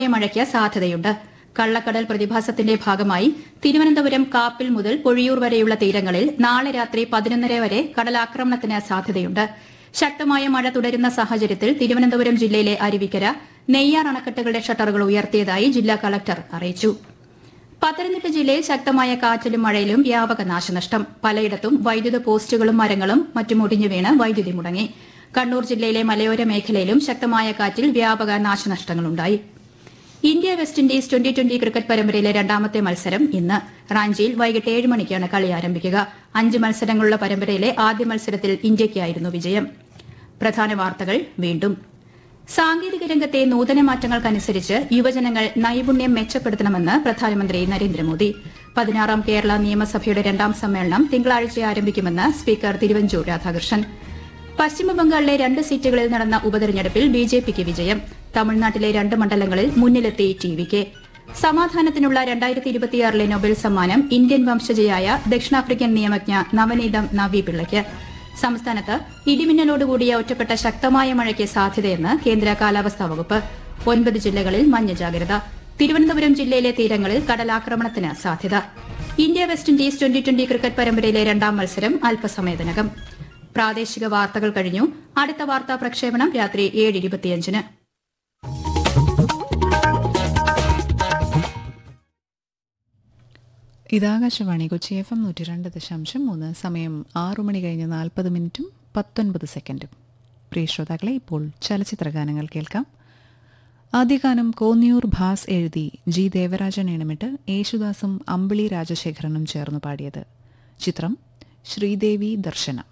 മഴയ്ക്ക് സാധ്യതയുണ്ട് കള്ളക്കടൽ പ്രതിഭാസത്തിന്റെ ഭാഗമായി തിരുവനന്തപുരം കാപ്പിൽ മുതൽ പൊഴിയൂർ വരെയുള്ള തീരങ്ങളിൽ നാളെ രാത്രി പതിനൊന്നര വരെ കടലാക്രമണത്തിന് സാധ്യതയുണ്ട് ശക്തമായ മഴ തുടരുന്ന സാഹചര്യത്തിൽ തിരുവനന്തപുരം ജില്ലയിലെ അരുവിക്കര നെയ്യാർ അണക്കെട്ടുകളുടെ ഷട്ടറുകൾ ഉയർത്തിയതായി ജില്ലാ കളക്ടർ അറിയിച്ചു പത്തനംതിട്ട ജില്ലയിൽ ശക്തമായ കാറ്റിലും മഴയിലും വ്യാപക നാശനഷ്ടം പലയിടത്തും വൈദ്യുത പോസ്റ്റുകളും മരങ്ങളും മറ്റും ഒടിഞ്ഞു വീണ് വൈദ്യുതി മുടങ്ങി കണ്ണൂർ ജില്ലയിലെ മലയോര മേഖലയിലും ശക്തമായ കാറ്റിൽ വ്യാപക നാശനഷ്ടങ്ങളുണ്ടായി India West Indies twenty twenty cricket പരമ്പരയിലെ രണ്ടാമത്തെ മത്സരം ഇന്ന് റാഞ്ചിയിൽ വൈകിട്ട് ഏഴ് മണിക്കാണ് കളി ആരംഭിക്കുക അഞ്ച് മത്സരങ്ങളുള്ള പരമ്പരയിലെ ആദ്യ മത്സരത്തിൽ ഇന്ത്യയ്ക്കായിരുന്നു വിജയം പ്രധാന വാർത്തകൾ വീണ്ടും സാങ്കേതിക രംഗത്തെ നൂതന മാറ്റങ്ങൾക്കനുസരിച്ച് യുവജനങ്ങൾ നൈപുണ്യം മെച്ചപ്പെടുത്തണമെന്ന് പ്രധാനമന്ത്രി നരേന്ദ്രമോദി പതിനാറാം കേരള നിയമസഭയുടെ രണ്ടാം സമ്മേളനം തിങ്കളാഴ്ച ആരംഭിക്കുമെന്ന് സ്പീക്കർ തിരുവഞ്ചൂർ രാധാകൃഷ്ണൻ പശ്ചിമബംഗാളിലെ രണ്ട് സീറ്റുകളിൽ നടന്ന ഉപതെരഞ്ഞെടുപ്പിൽ ബി ജെ പിക്ക് വിജയം തമിഴ്നാട്ടിലെ രണ്ട് മണ്ഡലങ്ങളിൽ മുന്നിലെത്തി ടി വി കെ സമാധാനത്തിനുള്ള രണ്ടായിരത്തി ഇരുപത്തിയാറിലെ നൊബേൽ സമ്മാനം ഇന്ത്യൻ വംശജയായ ദക്ഷിണാഫ്രിക്കൻ നിയമജ്ഞ നവനീതം നവി പിള്ളയ്ക്ക് സംസ്ഥാനത്ത് ഇടിമിന്നലോടുകൂടിയ ഒറ്റപ്പെട്ട ശക്തമായ മഴയ്ക്ക് സാധ്യതയെന്ന് കേന്ദ്ര കാലാവസ്ഥാ വകുപ്പ് ഒൻപത് ജില്ലകളിൽ മഞ്ഞ ജാഗ്രത തിരുവനന്തപുരം ജില്ലയിലെ തീരങ്ങളിൽ കടലാക്രമണത്തിന് സാധ്യത India West Indies twenty twenty cricket പരമ്പരയിലെ രണ്ടാം മത്സരം അല്പസമയത്തിനകം പ്രാദേശിക വാർത്തകൾ കഴിഞ്ഞു അടുത്ത വാർത്താ പ്രക്ഷേപണം രാത്രി ഏഴ് ഇരുപത്തിയഞ്ചിന് ഇതാകാശവാണി കൊച്ചി എഫ് എം നൂറ്റി രണ്ട് ദശാംശം മൂന്ന് സമയം ആറു മണി കഴിഞ്ഞ് നാൽപ്പത് മിനിറ്റും പത്തൊൻപത് സെക്കൻഡും പ്രിയ ശ്രോതാക്കളെ ഇപ്പോൾ ചലച്ചിത്ര ഗാനങ്ങൾ കേൾക്കാം ആദ്യഗാനം കോന്നിയൂർ ഭാസ് എഴുതി ജി ദേവരാജൻ ഈണമിട്ട് യേശുദാസും അമ്പിളി രാജശേഖരനും ചേർന്ന് പാടിയത് ചിത്രം ശ്രീദേവി ദർശനം